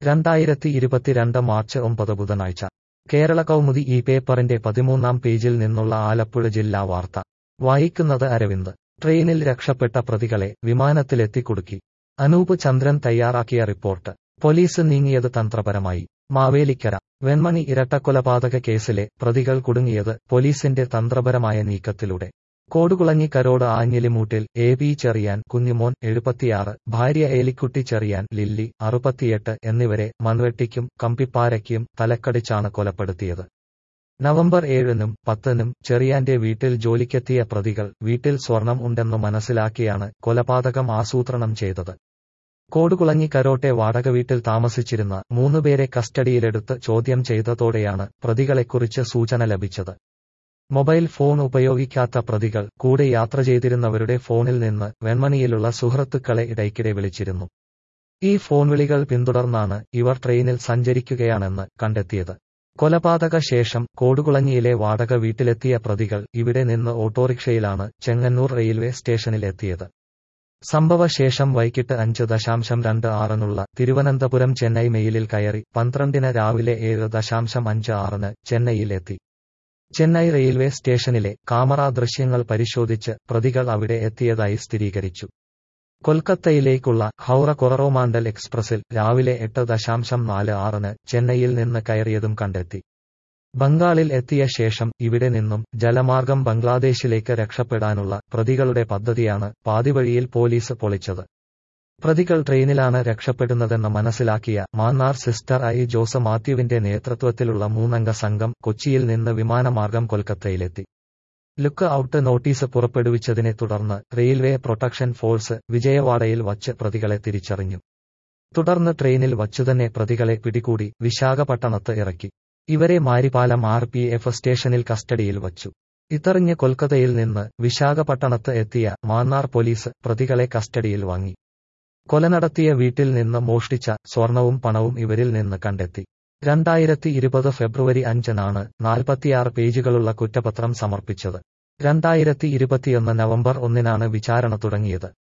രണ്ടായിരത്തി ഇരുപത്തിരണ്ട് മാർച്ച് ഒമ്പത് ബുധനാഴ്ച കേരള കൗമുദി ഈ പേപ്പറിന്റെ പതിമൂന്നാം പേജിൽ നിന്നുള്ള ആലപ്പുഴ ജില്ലാ വാർത്ത വായിക്കുന്നത് അരവിന്ദ് ട്രെയിനിൽ രക്ഷപ്പെട്ട പ്രതികളെ വിമാനത്തിലെത്തി കുടുക്കി അനൂപ് ചന്ദ്രൻ തയ്യാറാക്കിയ റിപ്പോർട്ട് പോലീസ് നീങ്ങിയത് തന്ത്രപരമായി മാവേലിക്കര വെൺമണി ഇരട്ടക്കൊലപാതക കേസിലെ പ്രതികൾ കുടുങ്ങിയത് പോലീസിന്റെ തന്ത്രപരമായ നീക്കത്തിലൂടെ കോടുകുളഞ്ഞി കരോട് ആഞ്ഞിലിമൂട്ടിൽ എ പി ചെറിയാൻ കുഞ്ഞുമോൻ എഴുപത്തിയാറ് ഭാര്യ ഏലിക്കുട്ടി ചെറിയാൻ ലില്ലി അറുപത്തിയെട്ട് എന്നിവരെ മൺവെട്ടിക്കും കമ്പിപ്പാരയ്ക്കും തലക്കടിച്ചാണ് കൊലപ്പെടുത്തിയത് നവംബർ ഏഴിനും പത്തിനും ചെറിയാന്റെ വീട്ടിൽ ജോലിക്കെത്തിയ പ്രതികൾ വീട്ടിൽ സ്വർണം ഉണ്ടെന്നു മനസ്സിലാക്കിയാണ് കൊലപാതകം ആസൂത്രണം ചെയ്തത് കോടുകുളഞ്ഞി കരോട്ടെ വാടക വീട്ടിൽ താമസിച്ചിരുന്ന മൂന്നുപേരെ കസ്റ്റഡിയിലെടുത്ത് ചോദ്യം ചെയ്തതോടെയാണ് പ്രതികളെക്കുറിച്ച് സൂചന ലഭിച്ചത് മൊബൈൽ ഫോൺ ഉപയോഗിക്കാത്ത പ്രതികൾ കൂടെ യാത്ര ചെയ്തിരുന്നവരുടെ ഫോണിൽ നിന്ന് വെൺമണിയിലുള്ള സുഹൃത്തുക്കളെ ഇടയ്ക്കിടെ വിളിച്ചിരുന്നു ഈ ഫോൺ വിളികൾ പിന്തുടർന്നാണ് ഇവർ ട്രെയിനിൽ സഞ്ചരിക്കുകയാണെന്ന് കണ്ടെത്തിയത് കൊലപാതക ശേഷം കോടുകുളഞ്ഞിയിലെ വാടക വീട്ടിലെത്തിയ പ്രതികൾ ഇവിടെ നിന്ന് ഓട്ടോറിക്ഷയിലാണ് ചെങ്ങന്നൂർ റെയിൽവേ സ്റ്റേഷനിൽ എത്തിയത് സംഭവശേഷം വൈകിട്ട് അഞ്ച് ദശാംശം രണ്ട് ആറിനുള്ള തിരുവനന്തപുരം ചെന്നൈ മെയിലിൽ കയറി പന്ത്രണ്ടിന് രാവിലെ ഏഴ് ദശാംശം അഞ്ച് ആറിന് ചെന്നൈയിലെത്തി ചെന്നൈ റെയിൽവേ സ്റ്റേഷനിലെ കാമറ ദൃശ്യങ്ങൾ പരിശോധിച്ച് പ്രതികൾ അവിടെ എത്തിയതായി സ്ഥിരീകരിച്ചു കൊൽക്കത്തയിലേക്കുള്ള ഹൗറ കൊററോമാണ്ടൽ എക്സ്പ്രസിൽ രാവിലെ എട്ട് ദശാംശം നാല് ആറിന് ചെന്നൈയിൽ നിന്ന് കയറിയതും കണ്ടെത്തി ബംഗാളിൽ എത്തിയ ശേഷം ഇവിടെ നിന്നും ജലമാർഗം ബംഗ്ലാദേശിലേക്ക് രക്ഷപ്പെടാനുള്ള പ്രതികളുടെ പദ്ധതിയാണ് പാതിവഴിയിൽ പോലീസ് പൊളിച്ചത് പ്രതികൾ ട്രെയിനിലാണ് രക്ഷപ്പെടുന്നതെന്ന് മനസ്സിലാക്കിയ മാന്നാർ സിസ്റ്റർ ഐ ജോസ് മാത്യുവിന്റെ നേതൃത്വത്തിലുള്ള മൂന്നംഗ സംഘം കൊച്ചിയിൽ നിന്ന് വിമാനമാർഗം കൊൽക്കത്തയിലെത്തി ലുക്ക് ഔട്ട് നോട്ടീസ് പുറപ്പെടുവിച്ചതിനെ തുടർന്ന് റെയിൽവേ പ്രൊട്ടക്ഷൻ ഫോഴ്സ് വിജയവാഡയിൽ വച്ച് പ്രതികളെ തിരിച്ചറിഞ്ഞു തുടർന്ന് ട്രെയിനിൽ വച്ചുതന്നെ പ്രതികളെ പിടികൂടി വിശാഖപട്ടണത്ത് ഇറക്കി ഇവരെ മാരിപ്പാലം ആർ പി എഫ് സ്റ്റേഷനിൽ കസ്റ്റഡിയിൽ വച്ചു ഇതറിഞ്ഞ് കൊൽക്കത്തയിൽ നിന്ന് വിശാഖപട്ടണത്ത് എത്തിയ മാന്നാർ പോലീസ് പ്രതികളെ കസ്റ്റഡിയിൽ വാങ്ങി കൊല നടത്തിയ വീട്ടിൽ നിന്ന് മോഷ്ടിച്ച സ്വർണവും പണവും ഇവരിൽ നിന്ന് കണ്ടെത്തി രണ്ടായിരത്തി ഇരുപത് ഫെബ്രുവരി അഞ്ചിനാണ് നാൽപ്പത്തിയാറ് പേജുകളുള്ള കുറ്റപത്രം സമർപ്പിച്ചത് രണ്ടായിരത്തി ഇരുപത്തിയൊന്ന് നവംബർ ഒന്നിനാണ് വിചാരണ തുടങ്ങിയത്